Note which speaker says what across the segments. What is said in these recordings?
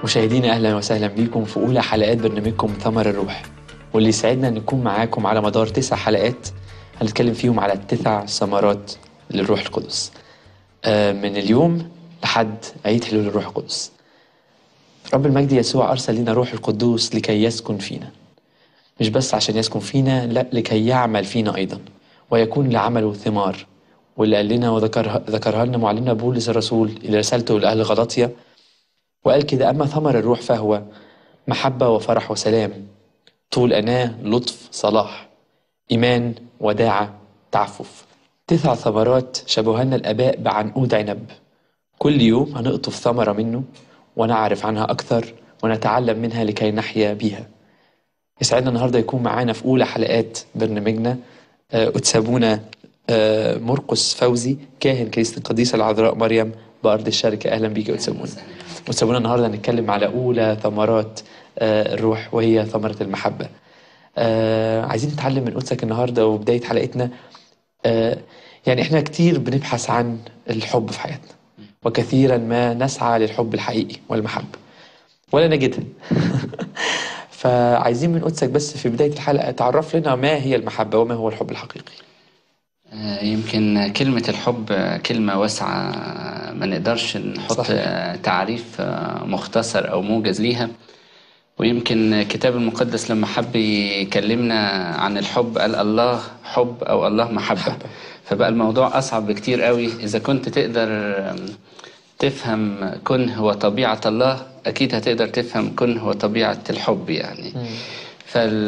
Speaker 1: مشاهدينا اهلا وسهلا بيكم في اولى حلقات برنامجكم ثمر الروح واللي يسعدنا ان نكون معاكم على مدار تسع حلقات هنتكلم فيهم على التسع ثمرات للروح القدس آه، من اليوم لحد عيد حلول الروح القدس رب المجد يسوع ارسل لنا روح القدوس لكي يسكن فينا مش بس عشان يسكن فينا لا لكي يعمل فينا ايضا ويكون لعمله ثمار واللي قال لنا وذكرها ذكرها لنا معلمنا بولس الرسول اللي رسالته لاهل غلطيا وقال كده أما ثمر الروح فهو محبة وفرح وسلام طول أناة لطف صلاح إيمان وداعة تعفف تسع ثمرات شبهها لنا الآباء بعنقود عنب كل يوم هنقطف ثمرة منه ونعرف عنها أكثر ونتعلم منها لكي نحيا بها يسعدنا النهاردة يكون معانا في أولى حلقات برنامجنا آه، أتسابونا آه، مرقس فوزي كاهن كنيسة القديسة العذراء مريم بأرض الشركة أهلا بيك يا أتسابونا وتسابونا النهارده هنتكلم على اولى ثمرات آه، الروح وهي ثمره المحبه. آه، عايزين نتعلم من قدسك النهارده وبدايه حلقتنا آه، يعني احنا كتير بنبحث عن الحب في حياتنا وكثيرا ما نسعى للحب الحقيقي والمحبه ولا نجدها. فعايزين من قدسك بس في بدايه الحلقه تعرف لنا ما هي المحبه وما هو الحب الحقيقي.
Speaker 2: آه، يمكن كلمة الحب آه، كلمة واسعة آه، ما نقدرش نحط
Speaker 1: صحيح.
Speaker 2: آه، تعريف آه، مختصر أو موجز ليها ويمكن الكتاب المقدس لما حب يكلمنا عن الحب قال الله حب أو الله محبة
Speaker 1: محبة.
Speaker 2: فبقى الموضوع أصعب بكتير قوي إذا كنت تقدر آم، تفهم كنه وطبيعة الله أكيد هتقدر تفهم كنه وطبيعة الحب يعني فال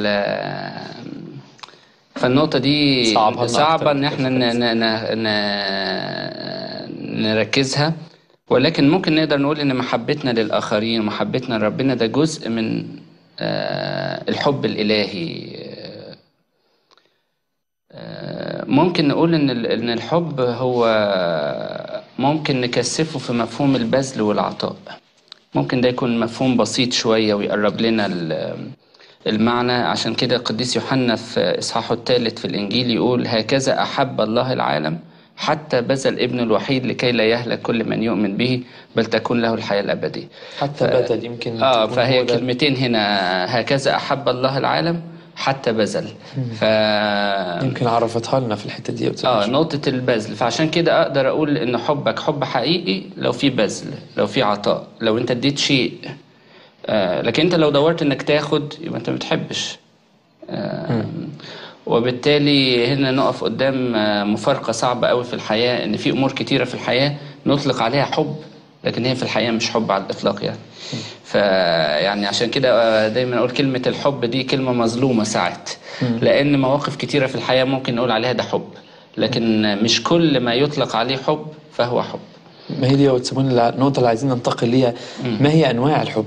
Speaker 2: فالنقطة دي
Speaker 1: صعبها لنا
Speaker 2: صعبة
Speaker 1: أكتر.
Speaker 2: إن إحنا ن... ن... ن... ن... نركزها ولكن ممكن نقدر نقول إن محبتنا للآخرين ومحبتنا لربنا ده جزء من آه، الحب الإلهي آه، ممكن نقول إن ال- إن الحب هو ممكن نكثفه في مفهوم البذل والعطاء ممكن ده يكون مفهوم بسيط شوية ويقرب لنا ال- المعنى عشان كده القديس يوحنا في إصحاحه الثالث في الإنجيل يقول هكذا أحب الله العالم حتى بذل ابنه الوحيد لكي لا يهلك كل من يؤمن به بل تكون له الحياة الأبدية
Speaker 1: حتى بذل يمكن
Speaker 2: اه
Speaker 1: تكون
Speaker 2: فهي
Speaker 1: هو ده-
Speaker 2: كلمتين هنا هكذا أحب الله العالم حتى بذل ف
Speaker 1: يمكن عرفتها لنا في الحته دي يا أستاذ
Speaker 2: اه
Speaker 1: هشام.
Speaker 2: نقطة البذل فعشان كده أقدر أقول إن حبك حب حقيقي لو في بذل لو في عطاء لو أنت اديت شيء آه لكن أنت لو دورت إنك تاخد يبقى أنت ما بتحبش آه وبالتالي هنا نقف قدام آه، مفارقة صعبة قوي في الحياة إن في أمور كتيرة في الحياة نطلق عليها حب لكن هي في الحقيقة مش حب على الإطلاق يعني فيعني عشان كده آه، دايما أقول كلمة الحب دي كلمة مظلومة ساعات لأن مواقف كتيرة في الحياة ممكن نقول عليها ده حب لكن مش كل ما يطلق عليه حب فهو حب
Speaker 1: ما هي دي يا أستاذ منى النقطه اللي عايزين ننتقل ليها ما هي انواع الحب؟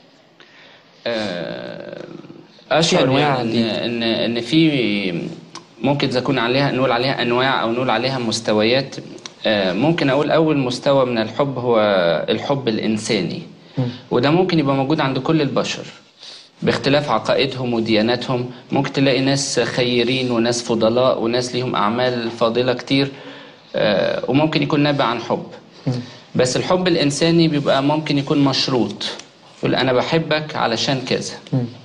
Speaker 2: آه، اشعر
Speaker 1: أنواع
Speaker 2: يعني ان ان ان في ممكن تكون عليها نقول عليها انواع او نقول عليها مستويات آه، ممكن اقول اول مستوى من الحب هو الحب الانساني وده ممكن يبقى موجود عند كل البشر باختلاف عقائدهم ودياناتهم ممكن تلاقي ناس خيرين وناس فضلاء وناس ليهم اعمال فاضله كتير آه، وممكن يكون نابع عن حب بس الحب الانساني بيبقى ممكن يكون مشروط يقول انا بحبك علشان كذا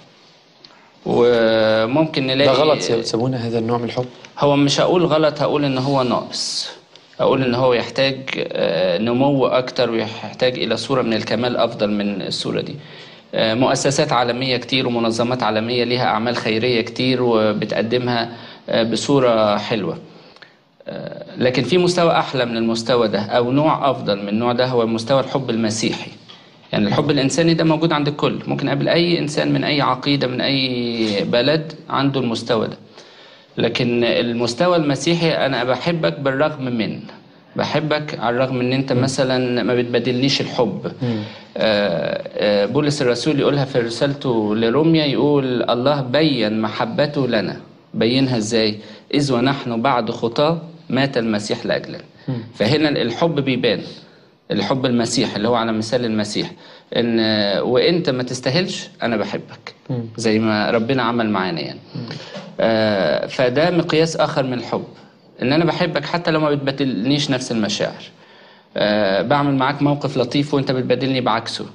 Speaker 2: وممكن نلاقي
Speaker 1: ده غلط يا أستاذ منى هذا النوع من الحب
Speaker 2: هو مش هقول غلط هقول ان هو ناقص اقول ان هو يحتاج آه، نمو اكتر ويحتاج الى صورة من الكمال افضل من الصورة دي آه، مؤسسات عالمية كتير ومنظمات عالمية ليها اعمال خيرية كتير وبتقدمها آه، بصورة حلوة آه، لكن في مستوى احلى من المستوى ده او نوع افضل من النوع ده هو مستوى الحب المسيحي يعني الحب الانساني ده موجود عند الكل ممكن قبل اي انسان من اي عقيدة من اي بلد عنده المستوى ده لكن المستوى المسيحي انا بحبك بالرغم من بحبك على الرغم ان انت مثلا ما بتبادلنيش الحب آه، آه، بولس الرسول يقولها في رسالته لروميا يقول الله بين محبته لنا بينها ازاي اذ ونحن بعد خطاه مات المسيح لاجلنا فهنا الحب بيبان الحب المسيح اللي هو على مثال المسيح ان وانت ما تستاهلش انا بحبك زي ما ربنا عمل معانا يعني آه، فده مقياس اخر من الحب ان انا بحبك حتى لو ما بتبادلنيش نفس المشاعر آه، بعمل معاك موقف لطيف وانت بتبادلني بعكسه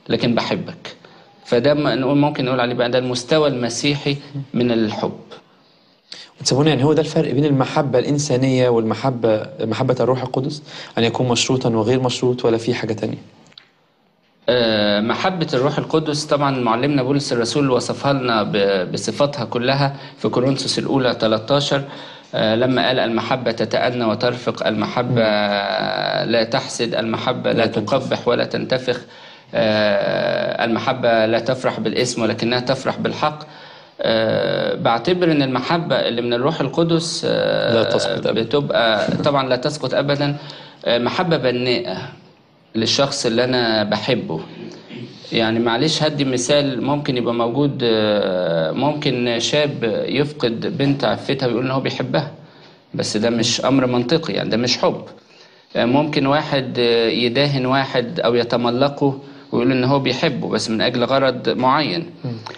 Speaker 2: لكن بحبك فده م- نقول ممكن نقول عليه بقى ده المستوى المسيحي من الحب
Speaker 1: تسمونه يعني هو ده الفرق بين المحبة الإنسانية والمحبة محبة الروح القدس أن يكون مشروطا وغير مشروط ولا في حاجة تانية
Speaker 2: آه، محبة الروح القدس طبعا معلمنا بولس الرسول وصفها لنا ب- بصفاتها كلها في كورنثوس الأولى 13 آه، لما قال المحبة تتأنى وترفق المحبة لا تحسد المحبة لا
Speaker 1: لا تنتفخ.
Speaker 2: تقبح ولا تنتفخ آه، المحبة لا تفرح بالاسم ولكنها تفرح بالحق آه، بعتبر ان المحبة اللي من الروح القدس آه،
Speaker 1: لا تسقط أبداً.
Speaker 2: بتبقى طبعا لا تسقط ابدا آه، محبة بناءة للشخص اللي انا بحبه يعني معلش هدي مثال ممكن يبقى موجود آه، ممكن شاب يفقد بنت عفتها ويقول ان هو بيحبها بس ده مش امر منطقي يعني ده مش حب آه، ممكن واحد آه، يداهن واحد او يتملقه ويقول ان هو بيحبه بس من اجل غرض معين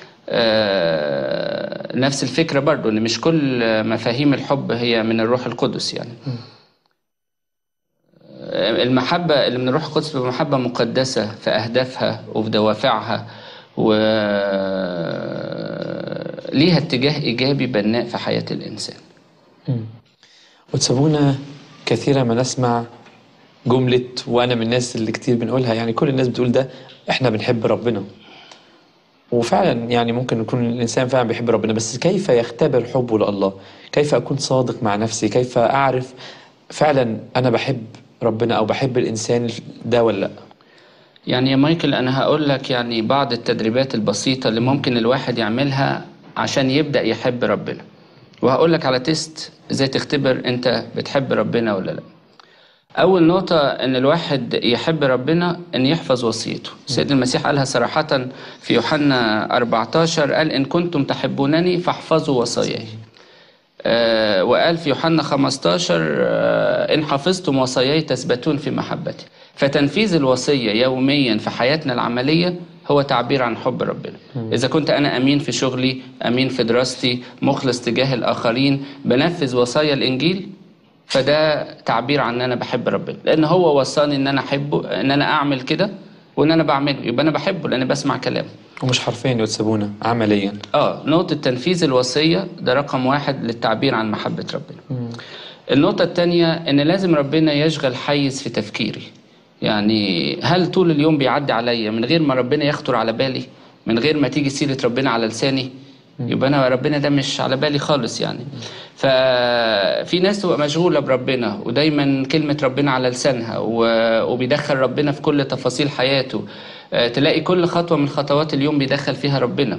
Speaker 2: آه، نفس الفكرة برضو ان مش كل مفاهيم الحب هي من الروح القدس يعني آه، المحبة اللي من الروح القدس بتبقى محبة مقدسة في أهدافها وفي دوافعها و ليها اتجاه إيجابي بناء في حياة الإنسان
Speaker 1: وتسابونا كثيرا ما نسمع جملة وأنا من الناس اللي كتير بنقولها يعني كل الناس بتقول ده إحنا بنحب ربنا وفعلا يعني ممكن يكون الإنسان فعلا بيحب ربنا بس كيف يختبر حبه لله كيف أكون صادق مع نفسي كيف أعرف فعلا أنا بحب ربنا أو بحب الإنسان ده ولا لأ
Speaker 2: يعني يا مايكل أنا هقول لك يعني بعض التدريبات البسيطة اللي ممكن الواحد يعملها عشان يبدأ يحب ربنا وهقول لك على تيست ازاي تختبر انت بتحب ربنا ولا لا أول نقطة إن الواحد يحب ربنا إن يحفظ وصيته سيد المسيح قالها صراحة في يوحنا 14 قال إن كنتم تحبونني فاحفظوا وصاياي آه، وقال في يوحنا 15 آه، إن حفظتم وصاياي تثبتون في محبتي فتنفيذ الوصية يوميا في حياتنا العملية هو تعبير عن حب ربنا إذا كنت أنا أمين في شغلي أمين في دراستي مخلص تجاه الآخرين بنفذ وصايا الإنجيل فده تعبير عن ان انا بحب ربنا لان هو وصاني ان انا احبه ان انا اعمل كده وان انا بعمله يبقى انا بحبه لان بسمع كلامه
Speaker 1: ومش حرفيا يتسابونا عمليا
Speaker 2: اه نقطة تنفيذ الوصية ده رقم واحد للتعبير عن محبة ربنا النقطة التانية ان لازم ربنا يشغل حيز في تفكيري يعني هل طول اليوم بيعدي عليا من غير ما ربنا يخطر على بالي من غير ما تيجي سيرة ربنا على لساني يبقى انا ربنا ده مش على بالي خالص يعني ففي ناس تبقى مشغوله بربنا ودايما كلمه ربنا على لسانها و- وبيدخل ربنا في كل تفاصيل حياته آه، تلاقي كل خطوه من خطوات اليوم بيدخل فيها ربنا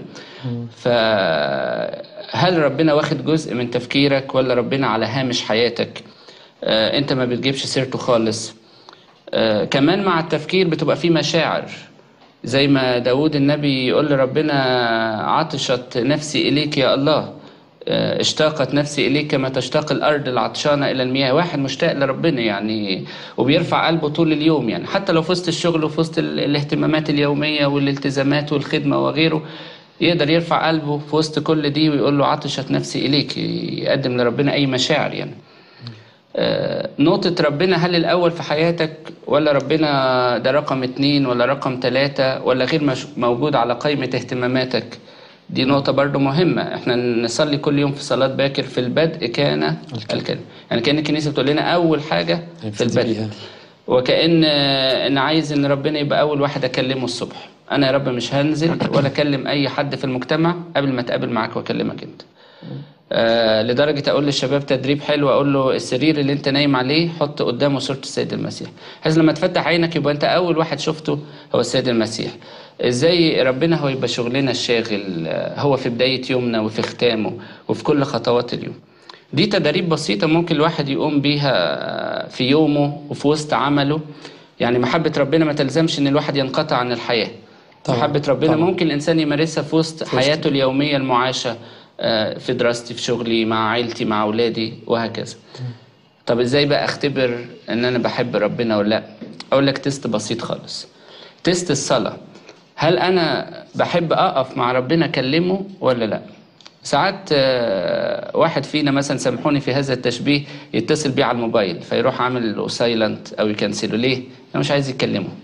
Speaker 2: فهل ربنا واخد جزء من تفكيرك ولا ربنا على هامش حياتك آه، انت ما بتجيبش سيرته خالص آه، كمان مع التفكير بتبقى فيه مشاعر زي ما داود النبي يقول لربنا عطشت نفسي إليك يا الله آه، اشتاقت نفسي إليك كما تشتاق الأرض العطشانة إلى المياه واحد مشتاق لربنا يعني وبيرفع قلبه طول اليوم يعني حتى لو في وسط الشغل وفي وسط ال- الاهتمامات اليومية والالتزامات والخدمة وغيره يقدر يرفع قلبه في وسط كل دي ويقول له عطشت نفسي إليك يقدم لربنا أي مشاعر يعني آه، نقطة ربنا هل الأول في حياتك ولا ربنا ده رقم اتنين ولا رقم تلاتة ولا غير مش موجود على قائمة اهتماماتك دي نقطة برضو مهمة احنا نصلي كل يوم في صلاة باكر في البدء كان الكلمة يعني كأن الكنيسة بتقول لنا أول حاجة في
Speaker 1: نبتدي
Speaker 2: البدء
Speaker 1: بيها.
Speaker 2: وكأن آه، أنا عايز إن ربنا يبقى أول واحد أكلمه الصبح أنا يا رب مش هنزل ولا أكلم أي حد في المجتمع قبل ما أتقابل معاك وأكلمك أنت آه لدرجة أقول للشباب تدريب حلو أقول له السرير اللي أنت نايم عليه حط قدامه صورة السيد المسيح بحيث لما تفتح عينك يبقى أنت أول واحد شفته هو السيد المسيح إزاي ربنا هو يبقى شغلنا الشاغل آه، هو في بداية يومنا وفي ختامه وفي كل خطوات اليوم دي تدريب بسيطة ممكن الواحد يقوم بيها في يومه وفي وسط عمله يعني محبة ربنا ما تلزمش إن الواحد ينقطع عن الحياة
Speaker 1: طبعاً،
Speaker 2: محبة ربنا
Speaker 1: طبعاً.
Speaker 2: ممكن الإنسان يمارسها في وسط
Speaker 1: وسط.
Speaker 2: حياته اليومية المعاشة آه، في دراستي في شغلي مع عيلتي مع أولادي وهكذا طب إزاي بقى أختبر إن أنا بحب ربنا ولا لأ أقول لك تيست بسيط خالص تيست الصلاة هل أنا بحب أقف مع ربنا أكلمه ولا لأ ساعات آه، واحد فينا مثلا سامحوني في هذا التشبيه يتصل بيه على الموبايل فيروح عامل سايلنت او يكنسله ليه؟ انا مش عايز يتكلمه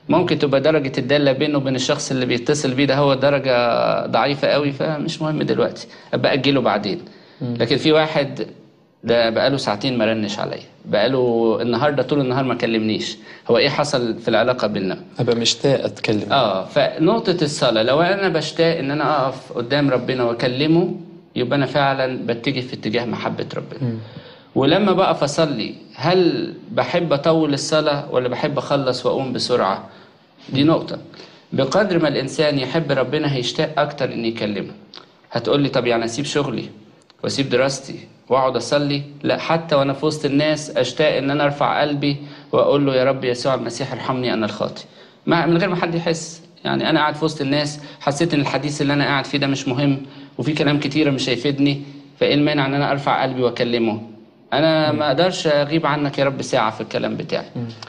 Speaker 2: ممكن تبقى درجة الدالة بينه وبين الشخص اللي بيتصل بيه ده هو درجة ضعيفة قوي فمش مهم دلوقتي ابقى اجله بعدين لكن في واحد ده بقاله ساعتين ما رنش عليا بقاله النهارده طول النهار ما كلمنيش هو ايه حصل في العلاقة بيننا
Speaker 1: ابقى مشتاق اتكلم
Speaker 2: اه فنقطة الصلاة لو انا بشتاق ان انا اقف قدام ربنا واكلمه يبقى انا فعلا بتجه في اتجاه محبة ربنا ولما بقف اصلي هل بحب اطول الصلاة ولا بحب اخلص واقوم بسرعة دي نقطة بقدر ما الانسان يحب ربنا هيشتاق اكتر ان يكلمه هتقول لي طب يعني اسيب شغلي واسيب دراستي واقعد اصلي لا حتى وانا في وسط الناس اشتاق ان انا ارفع قلبي واقول له يا رب يسوع المسيح ارحمني انا الخاطئ ما من غير ما حد يحس يعني انا قاعد في وسط الناس حسيت ان الحديث اللي انا قاعد فيه ده مش مهم وفي كلام كتيره مش هيفيدني فايه المانع ان انا ارفع قلبي واكلمه انا ما اقدرش اغيب عنك يا رب ساعه في الكلام بتاعي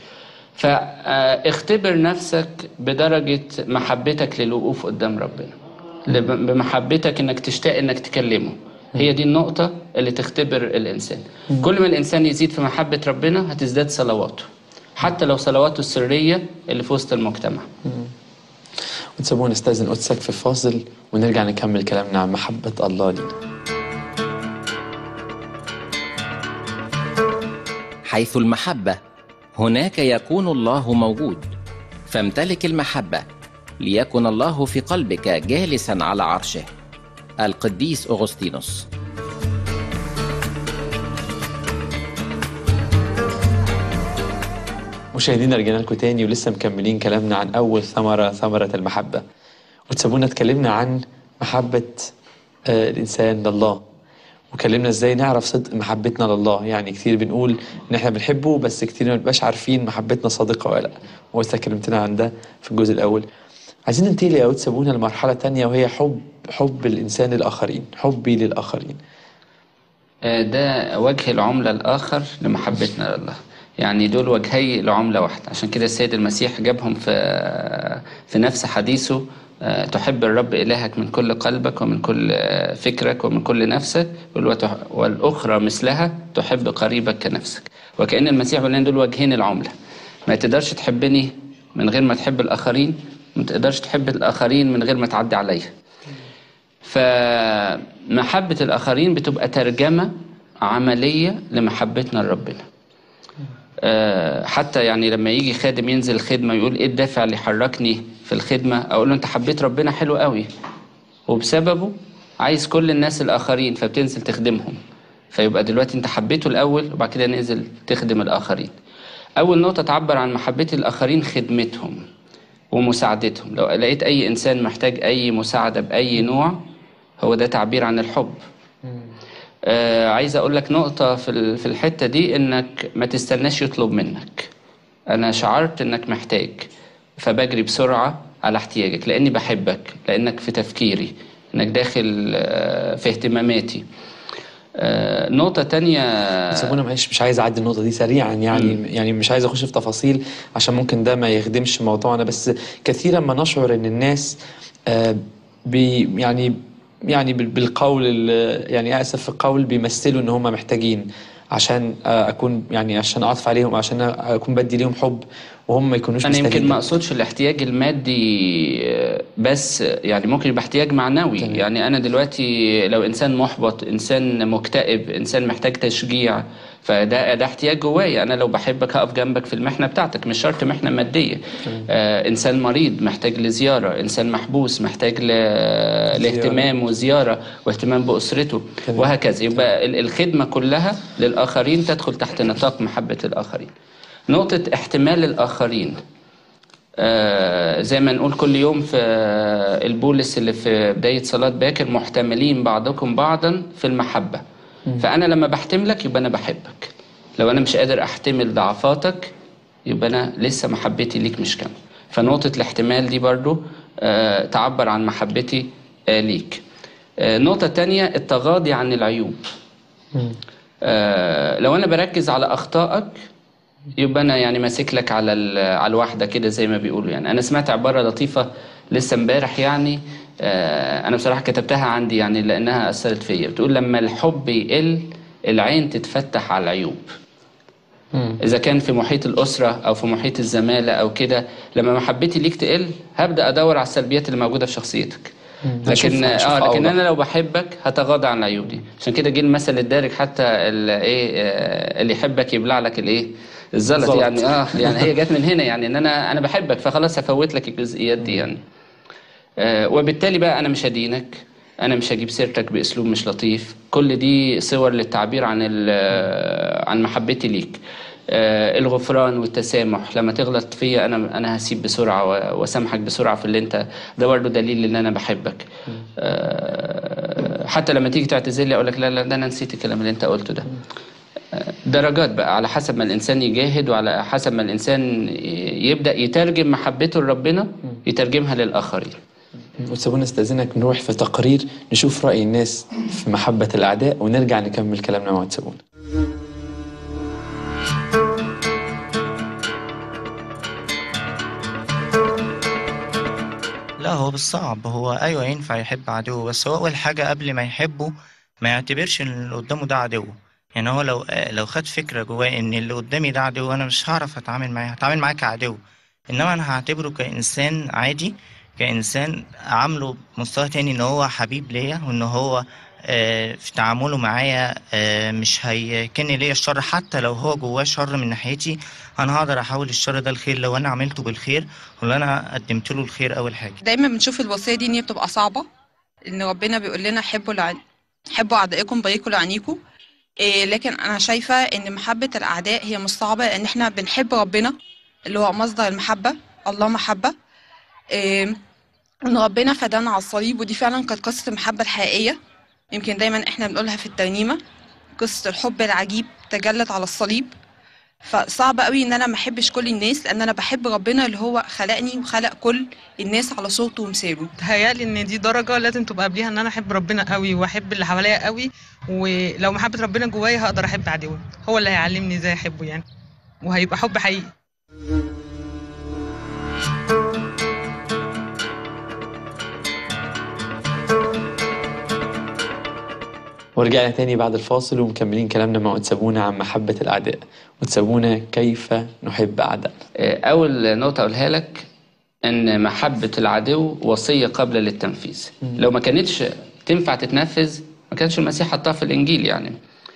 Speaker 2: فاختبر نفسك بدرجه محبتك للوقوف قدام ربنا لب- بمحبتك انك تشتاق انك تكلمه هي دي النقطة اللي تختبر الإنسان كل ما الإنسان يزيد في محبة ربنا هتزداد صلواته حتى لو صلواته السرية اللي في وسط المجتمع
Speaker 1: وتسيبونا نستأذن قدسك في فاصل ونرجع نكمل كلامنا عن محبة الله لينا
Speaker 3: حيث المحبة هناك يكون الله موجود فامتلك المحبة ليكن الله في قلبك جالسا على عرشه القديس أغسطينوس
Speaker 1: مشاهدينا رجعنا لكم تاني ولسه مكملين كلامنا عن أول ثمرة ثمرة المحبة وتسابونا اتكلمنا عن محبة آه، الإنسان لله وكلمنا ازاي نعرف صدق محبتنا لله يعني كتير بنقول ان احنا بنحبه بس كتير ما بنبقاش عارفين محبتنا صادقة ولا لا وانت كلمتنا عن ده في الجزء الأول عايزين ننتقل يا تسابونا لمرحلة تانية وهي حب حب الإنسان للآخرين حبي للآخرين
Speaker 2: آه، ده وجه العملة الآخر لمحبتنا لله يعني دول وجهي لعملة واحدة عشان كده السيد المسيح جابهم في في نفس حديثه آه، تحب الرب إلهك من كل قلبك ومن كل آه، فكرك ومن كل نفسك يقول وتح- والأخرى مثلها تحب قريبك كنفسك وكأن المسيح بيقول لنا دول وجهين العملة ما تقدرش تحبني من غير ما تحب الآخرين ما تقدرش تحب الآخرين من غير ما تعدي عليا فمحبة الآخرين بتبقى ترجمة عملية لمحبتنا لربنا آه، حتى يعني لما يجي خادم ينزل الخدمة يقول ايه الدافع اللي حركني في الخدمة اقول له انت حبيت ربنا حلو قوي وبسببه عايز كل الناس الآخرين فبتنزل تخدمهم فيبقى دلوقتي انت حبيته الأول وبعد كده ننزل تخدم الآخرين أول نقطة تعبر عن محبتي الآخرين خدمتهم ومساعدتهم لو لقيت أي إنسان محتاج أي مساعدة بأي نوع هو ده تعبير عن الحب آه عايز أقول لك نقطة في ال- في الحتة دي إنك ما تستناش يطلب منك أنا شعرت إنك محتاج فبجري بسرعة على احتياجك لأني بحبك لأنك في تفكيري إنك داخل آه، في اهتماماتي آه، نقطة تانية
Speaker 1: سيبونا معلش مش عايز اعدي النقطه دي سريعا يعني يعني مش عايز اخش في تفاصيل عشان ممكن ده ما يخدمش موضوعنا بس كثيرا ما نشعر ان الناس آه، بي يعني يعني بال- بالقول ال- يعني اسف في القول بيمثلوا ان هم محتاجين عشان آه، اكون يعني عشان اعطف عليهم عشان اكون بدي ليهم حب وهم ما يكونوش
Speaker 2: أنا يمكن
Speaker 1: مستنيين
Speaker 2: ما أقصدش الاحتياج المادي آه، بس يعني ممكن يبقى احتياج معنوي
Speaker 1: تمام.
Speaker 2: يعني أنا دلوقتي لو إنسان محبط إنسان مكتئب إنسان محتاج تشجيع فده ده احتياج جوايا أنا لو بحبك هقف جنبك في المحنة بتاعتك مش شرط محنة مادية آه إنسان مريض محتاج لزيارة إنسان محبوس محتاج ل... لاهتمام وزيارة واهتمام بأسرته
Speaker 1: تمام.
Speaker 2: وهكذا يبقى ال- الخدمة كلها للآخرين تدخل تحت نطاق محبة الآخرين نقطة احتمال الآخرين آه زي ما نقول كل يوم في آه، البولس اللي في بداية صلاة باكر محتملين بعضكم بعضا في المحبة فأنا لما بحتملك يبقى أنا بحبك لو أنا مش قادر أحتمل ضعفاتك يبقى أنا لسه محبتي ليك مش كاملة فنقطة الاحتمال دي برضو آه تعبر عن محبتي آه ليك آه نقطة تانية التغاضي عن العيوب آه لو أنا بركز على أخطائك يبقى انا يعني ماسك لك على ال- على الواحده كده زي ما بيقولوا يعني انا سمعت عباره لطيفه لسه امبارح يعني آه، انا بصراحه كتبتها عندي يعني لانها اثرت فيا بتقول لما الحب يقل العين تتفتح على العيوب اذا كان في محيط الاسره او في محيط الزماله او كده لما محبتي ليك تقل هبدا ادور على السلبيات اللي موجوده في شخصيتك
Speaker 1: هنشوف-
Speaker 2: لكن
Speaker 1: هنشوف
Speaker 2: اه لكن
Speaker 1: أوضح.
Speaker 2: انا لو بحبك هتغاضى عن العيوب دي عشان كده جه المثل الدارج حتى ال- ايه آه، اللي يحبك يبلع لك الايه الزلط
Speaker 1: الزلط.
Speaker 2: يعني اه يعني هي جت من هنا يعني ان انا انا بحبك فخلاص هفوت لك الجزئيات دي يعني آه، وبالتالي بقى انا مش هدينك انا مش هجيب سيرتك باسلوب مش لطيف كل دي صور للتعبير عن ال- عن محبتي ليك آه، الغفران والتسامح لما تغلط فيا انا انا هسيب بسرعه و- واسامحك بسرعه في اللي انت ده برضه دليل ان انا بحبك آه، حتى لما تيجي تعتذر لي اقول لك لا لا ده انا نسيت الكلام اللي انت قلته ده درجات بقى على حسب ما الانسان يجاهد وعلى حسب ما الانسان يبدا يترجم محبته لربنا يترجمها للاخرين
Speaker 1: وتسيبونا استاذنك نروح في تقرير نشوف راي الناس في محبه الاعداء ونرجع نكمل كلامنا مع تسيبونا
Speaker 4: لا هو بالصعب هو ايوه ينفع يحب عدوه بس هو اول حاجه قبل ما يحبه ما يعتبرش ان اللي قدامه ده عدو يعني هو لو لو خد فكره جواه ان اللي قدامي ده عدو انا مش هعرف اتعامل معاه هتعامل معاه كعدو انما انا هعتبره كانسان عادي كانسان عامله بمستوى تاني ان هو حبيب ليا وان هو آه، في تعامله معايا آه، مش هيكن ليا الشر حتى لو هو جواه شر من ناحيتي انا هقدر احول الشر ده لخير لو انا عملته بالخير ولو انا قدمت له الخير اول حاجه
Speaker 5: دايما بنشوف الوصيه دي ان هي بتبقى صعبه ان ربنا بيقول لنا حبوا لعن... حبوا اعدائكم باركوا لعينيكم إيه لكن انا شايفه ان محبه الاعداء هي مش صعبه لان احنا بنحب ربنا اللي هو مصدر المحبه الله محبه إيه ان ربنا فدانا على الصليب ودي فعلا كانت قصه المحبه الحقيقيه يمكن دايما احنا بنقولها في الترنيمه قصه الحب العجيب تجلت على الصليب فصعب قوي ان انا ما احبش كل الناس لان انا بحب ربنا اللي هو خلقني وخلق كل الناس على صوته ومثاله
Speaker 6: تهيألي ان دي درجه لازم تبقى قبليها ان انا احب ربنا قوي واحب اللي حواليا قوي ولو محبه ربنا جوايا هقدر احب عدوي هو اللي هيعلمني ازاي احبه يعني وهيبقى حب حقيقي
Speaker 1: ورجعنا تاني بعد الفاصل ومكملين كلامنا مع وتسابونا عن محبه الاعداء وتسابونا كيف نحب اعدائنا
Speaker 2: آه، أول نقطة أقولها لك إن محبة العدو وصية قابلة للتنفيذ لو ما كانتش تنفع تتنفذ ما كانش المسيح حطها في الإنجيل يعني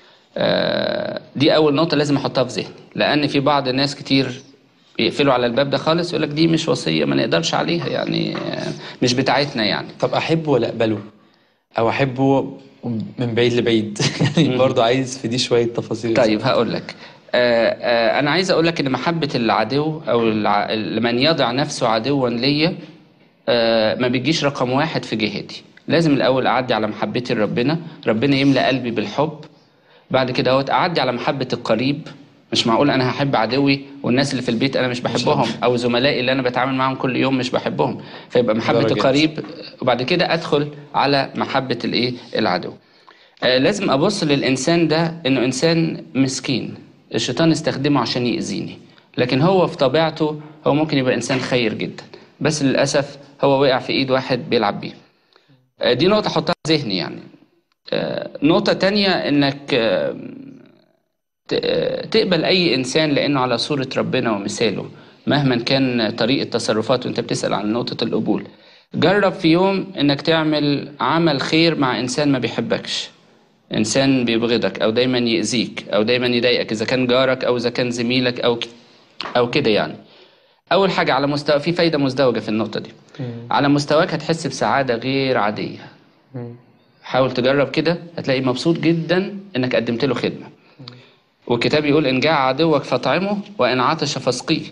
Speaker 2: آه، دي أول نقطة لازم أحطها في ذهني لأن في بعض الناس كتير بيقفلوا على الباب ده خالص يقول لك دي مش وصية ما نقدرش عليها يعني آه، مش بتاعتنا يعني
Speaker 1: طب احبه ولا اقبله او احبه من بعيد لبعيد يعني برضه عايز في دي شويه تفاصيل
Speaker 2: طيب هقول لك آه، آه، انا عايز اقول لك ان محبه العدو او الع... من يضع نفسه عدوا ليا آه، ما بيجيش رقم واحد في جهتي لازم الاول اعدي على محبتي لربنا ربنا يملى قلبي بالحب بعد كده اهوت اعدي على محبه القريب مش معقول انا هحب عدوي والناس اللي في البيت انا مش بحبهم او زملائي اللي انا بتعامل معاهم كل يوم مش بحبهم فيبقى محبه
Speaker 1: درجات.
Speaker 2: القريب وبعد كده ادخل على محبه الايه العدو آه، لازم ابص للانسان ده انه انسان مسكين الشيطان استخدمه عشان يأذيني لكن هو في طبيعته هو ممكن يبقى انسان خير جدا بس للاسف هو وقع في ايد واحد بيلعب بيه آه، دي نقطه احطها في ذهني يعني آه، نقطه تانية انك آه، ت- آه، تقبل اي انسان لانه على صوره ربنا ومثاله مهما كان طريقه تصرفاته انت بتسال عن نقطه القبول جرب في يوم انك تعمل عمل خير مع انسان ما بيحبكش انسان بيبغضك او دايما يأذيك او دايما يضايقك اذا كان جارك او اذا كان زميلك او ك- او كده يعني اول حاجه على مستوى في فايده مزدوجه في النقطه دي على مستواك هتحس بسعاده غير عاديه حاول تجرب كده هتلاقي مبسوط جدا انك قدمت له خدمه والكتاب يقول ان جاع عدوك فاطعمه وان عطش فاسقيه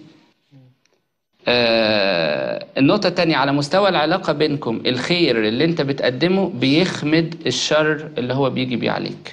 Speaker 2: آه النقطة التانية على مستوى العلاقة بينكم الخير اللي انت بتقدمه بيخمد الشر اللي هو بيجي بيه عليك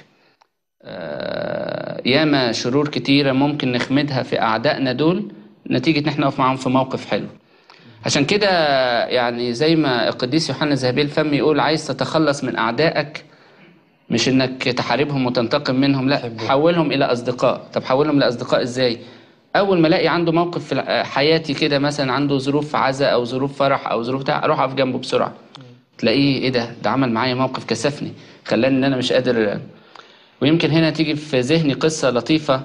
Speaker 2: آه ياما شرور كتيرة ممكن نخمدها في أعدائنا دول نتيجة ان احنا نقف معاهم في موقف حلو عشان كده يعني زي ما القديس يوحنا ذهبي الفم يقول عايز تتخلص من أعدائك مش انك تحاربهم وتنتقم منهم لا
Speaker 1: حبهم.
Speaker 2: حولهم الى اصدقاء طب حولهم لاصدقاء ازاي اول ما الاقي عنده موقف في الع- حياتي كده مثلا عنده ظروف عزاء او ظروف فرح او ظروف بتاع اروح اقف جنبه بسرعه تلاقيه ايه ده ده عمل معايا موقف كسفني خلاني ان انا مش قادر ويمكن هنا تيجي في ذهني قصه لطيفه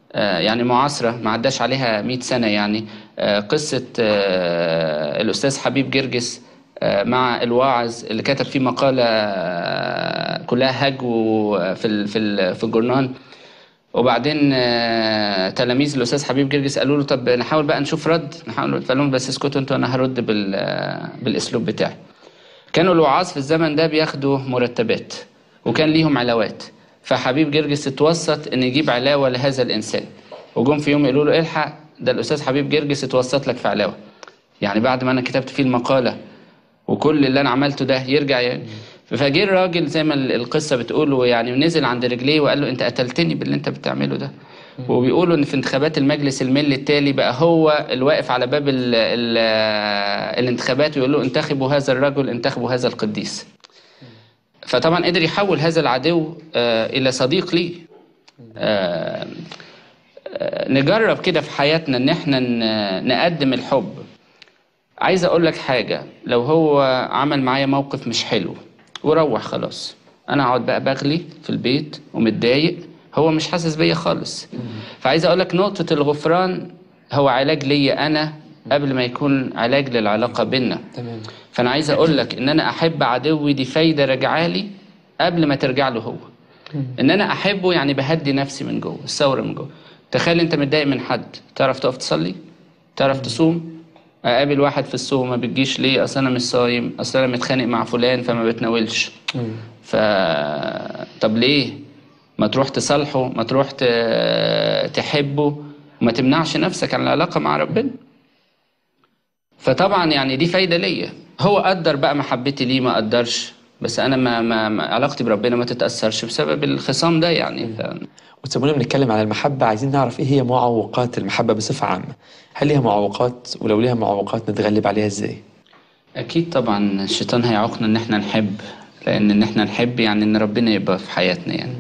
Speaker 2: آه، يعني معاصرة ما عداش عليها 100 سنة يعني آه، قصة آه، الأستاذ حبيب جرجس آه، مع الواعظ اللي كتب فيه مقالة آه، كلها هجو في ال- في ال- في الجورنال وبعدين آه، تلاميذ الاستاذ حبيب جرجس قالوا له طب نحاول بقى نشوف رد نحاول فقال لهم بس اسكتوا انتوا انا هرد بال آه، بالاسلوب بتاعي كانوا الوعاظ في الزمن ده بياخدوا مرتبات وكان ليهم علاوات فحبيب جرجس اتوسط ان يجيب علاوه لهذا الانسان وجم في يوم يقولوا له الحق ده الاستاذ حبيب جرجس اتوسط لك في علاوه يعني بعد ما انا كتبت فيه المقاله وكل اللي انا عملته ده يرجع يعني فجه الراجل زي ما ال- القصه بتقول يعني نزل عند رجليه وقال له انت قتلتني باللي انت بتعمله ده وبيقولوا ان في انتخابات المجلس الملي التالي بقى هو الواقف على باب ال ال الانتخابات ويقول له انتخبوا هذا الرجل انتخبوا هذا القديس فطبعا قدر يحول هذا العدو آه، الى صديق ليه آه، آه، نجرب كده في حياتنا ان احنا ن- نقدم الحب عايز اقول لك حاجه لو هو عمل معايا موقف مش حلو وروح خلاص انا اقعد بقى بغلي في البيت ومتضايق هو مش حاسس بيا خالص فعايز اقول لك نقطه الغفران هو علاج ليا انا قبل ما يكون علاج للعلاقه بينا
Speaker 1: تمام
Speaker 2: فانا عايز اقول لك ان انا احب عدوي دي فايده راجعالي قبل ما ترجع له هو ان انا احبه يعني بهدي نفسي من جوه الثوره من جوه تخيل انت متضايق من حد تعرف تقف تصلي تعرف تصوم اقابل واحد في الصوم ما بتجيش ليه اصل انا مش صايم اصل انا متخانق مع فلان فما بتناولش ف طب ليه ما تروح تصالحه ما تروح ت... تحبه وما تمنعش نفسك عن العلاقه مع ربنا فطبعا يعني دي فايده ليا هو قدر بقى محبتي ليه ما قدرش بس انا ما, ما, ما علاقتي بربنا ما تتاثرش بسبب الخصام ده يعني ف...
Speaker 1: وتسيبونا بنتكلم عن المحبة عايزين نعرف ايه هي معوقات المحبة بصفة عامة هل ليها معوقات ولو ليها معوقات نتغلب عليها ازاي
Speaker 2: اكيد طبعا الشيطان هيعوقنا ان احنا نحب لان ان احنا نحب يعني ان ربنا يبقى في حياتنا يعني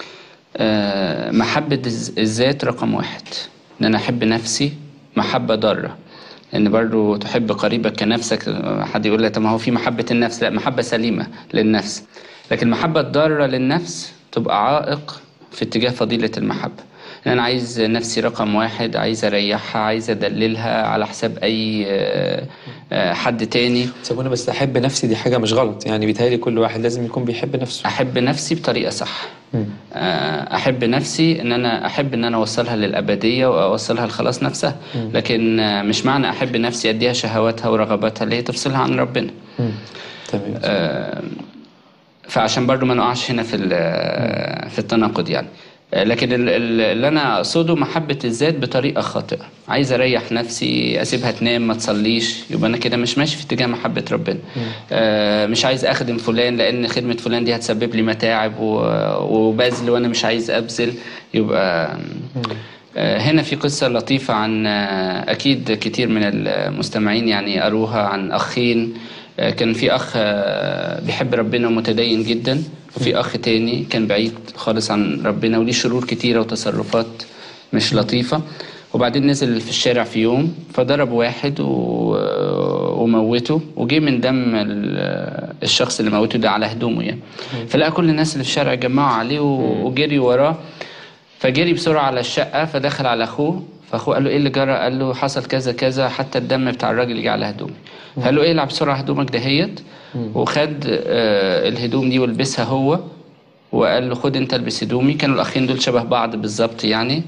Speaker 2: آه محبة الز- الذات رقم واحد ان انا احب نفسي محبة ضارة ان برضو تحب قريبك كنفسك حد يقول لك طب ما هو في محبة النفس لا محبة سليمة للنفس لكن المحبة الضارة للنفس تبقى عائق في اتجاه فضيلة المحبة ان انا عايز نفسي رقم واحد عايز اريحها عايز ادللها على حساب اي آه، آه، حد تاني
Speaker 1: تسيبونا بس احب نفسي دي حاجة مش غلط يعني بيتهيألي كل واحد لازم يكون بيحب نفسه
Speaker 2: احب نفسي بطريقه صح
Speaker 1: مم.
Speaker 2: آه، احب نفسي ان انا احب ان انا اوصلها للابديه واوصلها لخلاص نفسها لكن آه، مش معنى احب نفسي اديها شهواتها ورغباتها اللي هي تفصلها عن ربنا
Speaker 1: مم. تمام
Speaker 2: آه، فعشان برضو ما نقعش هنا في ال- في التناقض يعني آه، لكن ال- ال- اللي انا اقصده محبه الذات بطريقه خاطئه عايز اريح نفسي اسيبها تنام ما تصليش يبقى انا كده مش ماشي في اتجاه محبه ربنا آه، مش عايز اخدم فلان لان خدمه فلان دي هتسبب لي متاعب و- وبذل وانا مش عايز ابذل يبقى آه، هنا في قصة لطيفة عن آه، أكيد كتير من المستمعين يعني قروها عن أخين آه، كان في أخ آه، بيحب ربنا ومتدين جدا وفي أخ تاني كان بعيد خالص عن ربنا وليه شرور كتيرة وتصرفات مش لطيفة وبعدين نزل في الشارع في يوم فضرب واحد و... وموته وجه من دم ال- الشخص اللي موته ده على هدومه يعني فلقى كل الناس اللي في الشارع جمعوا عليه و... وجري وراه فجري بسرعة على الشقة فدخل على أخوه فأخوه قال له إيه اللي جرى؟ قال له حصل كذا كذا حتى الدم بتاع الراجل جه على هدومي فقال له إيه العب بسرعة هدومك دهيت وخد آه الهدوم دي ولبسها هو وقال له خد أنت البس هدومي كانوا الأخين دول شبه بعض بالظبط يعني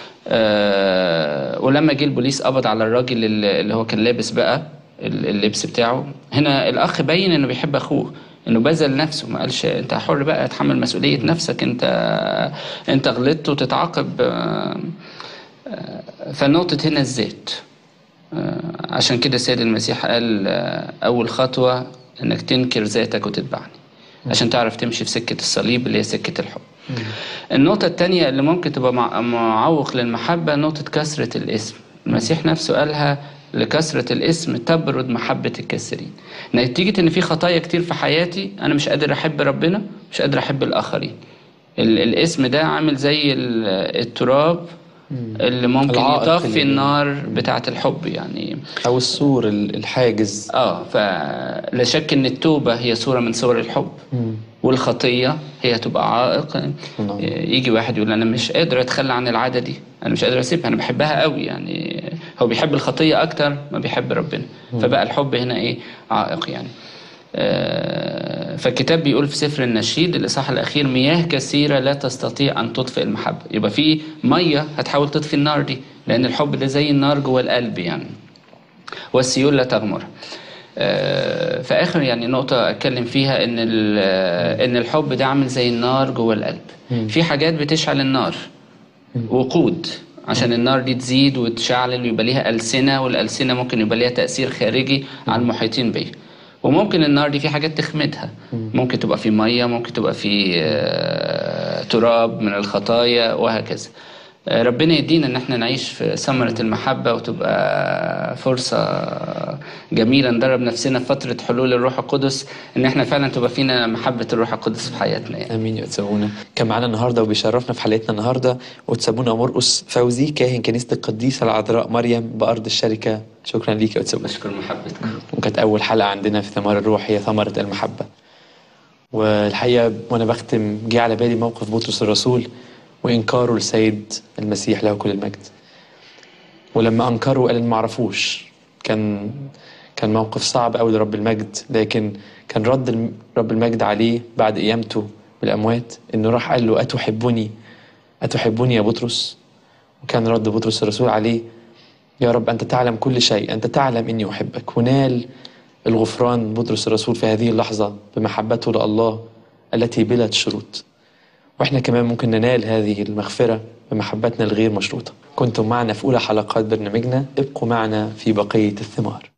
Speaker 2: آه ولما جه البوليس قبض على الراجل اللي اللي هو كان لابس بقى ال- اللبس بتاعه هنا الأخ بين إنه بيحب أخوه انه بذل نفسه ما قالش انت حر بقى تحمل مسؤوليه نفسك انت انت غلطت وتتعاقب آه، آه، فالنقطه هنا الذات آه، عشان كده السيد المسيح قال آه، اول خطوه انك تنكر ذاتك وتتبعني عشان تعرف تمشي في سكه الصليب اللي هي سكه الحب النقطة التانية اللي ممكن تبقى مع- معوق للمحبة نقطة كثرة الاسم المسيح نفسه قالها لكثرة الاسم تبرد محبة الكثيرين نتيجة ان في خطايا كتير في حياتي انا مش قادر احب ربنا مش قادر احب الاخرين ال- الاسم ده عامل زي ال- التراب اللي ممكن
Speaker 1: العائق
Speaker 2: يطفي
Speaker 1: اللي-
Speaker 2: النار بتاعة الحب يعني
Speaker 1: او السور ال- الحاجز
Speaker 2: اه فلا شك ان التوبة هي صورة من صور الحب والخطية هي تبقى عائق
Speaker 1: نعم.
Speaker 2: يجي واحد يقول أنا مش قادر أتخلى عن العادة دي انا مش قادر اسيبها انا بحبها قوي يعني هو بيحب الخطيه اكتر ما بيحب ربنا فبقى الحب هنا ايه عائق يعني آه، فالكتاب بيقول في سفر النشيد الاصحاح الاخير مياه كثيره لا تستطيع ان تطفئ المحبه يبقى في ميه هتحاول تطفي النار دي لان الحب ده زي النار جوه القلب يعني والسيول لا تغمر آه، في اخر يعني نقطه اتكلم فيها ان ال- آه، ان الحب ده عامل زي النار جوه القلب في حاجات بتشعل النار وقود عشان النار دي تزيد وتشعلل ويبقى ليها ألسنة والألسنة ممكن يبقى ليها تأثير خارجي على المحيطين بيها وممكن النار دي في حاجات تخمدها ممكن تبقى في مية ممكن تبقى في آه، تراب من الخطايا وهكذا آه، ربنا يدينا ان احنا نعيش في ثمرة المحبة وتبقى فرصة جميلة ندرب نفسنا في فترة حلول الروح القدس ان احنا فعلا تبقى فينا محبة الروح القدس في حياتنا يعني.
Speaker 1: امين يا تسابونا كان معانا النهارده وبيشرفنا في حلقتنا النهارده وتسابونا مرقس فوزي كاهن كنيسه القديسه العذراء مريم بارض الشركه شكرا ليك يا تسابونا
Speaker 2: بشكر محبتكم
Speaker 1: وكانت اول حلقه عندنا في ثمار الروح هي ثمره المحبه والحقيقه وانا بختم جه على بالي موقف بطرس الرسول وانكاره للسيد المسيح له كل المجد ولما انكره قال إن ما اعرفوش كان كان موقف صعب قوي لرب المجد لكن كان رد الم- رب المجد عليه بعد قيامته من الاموات انه راح قال له اتحبني اتحبني يا بطرس وكان رد بطرس الرسول عليه يا رب انت تعلم كل شيء انت تعلم اني احبك ونال الغفران بطرس الرسول في هذه اللحظه بمحبته لله التي بلا شروط واحنا كمان ممكن ننال هذه المغفرة بمحبتنا الغير مشروطة كنتم معنا في أولى حلقات برنامجنا ابقوا معنا في بقية الثمار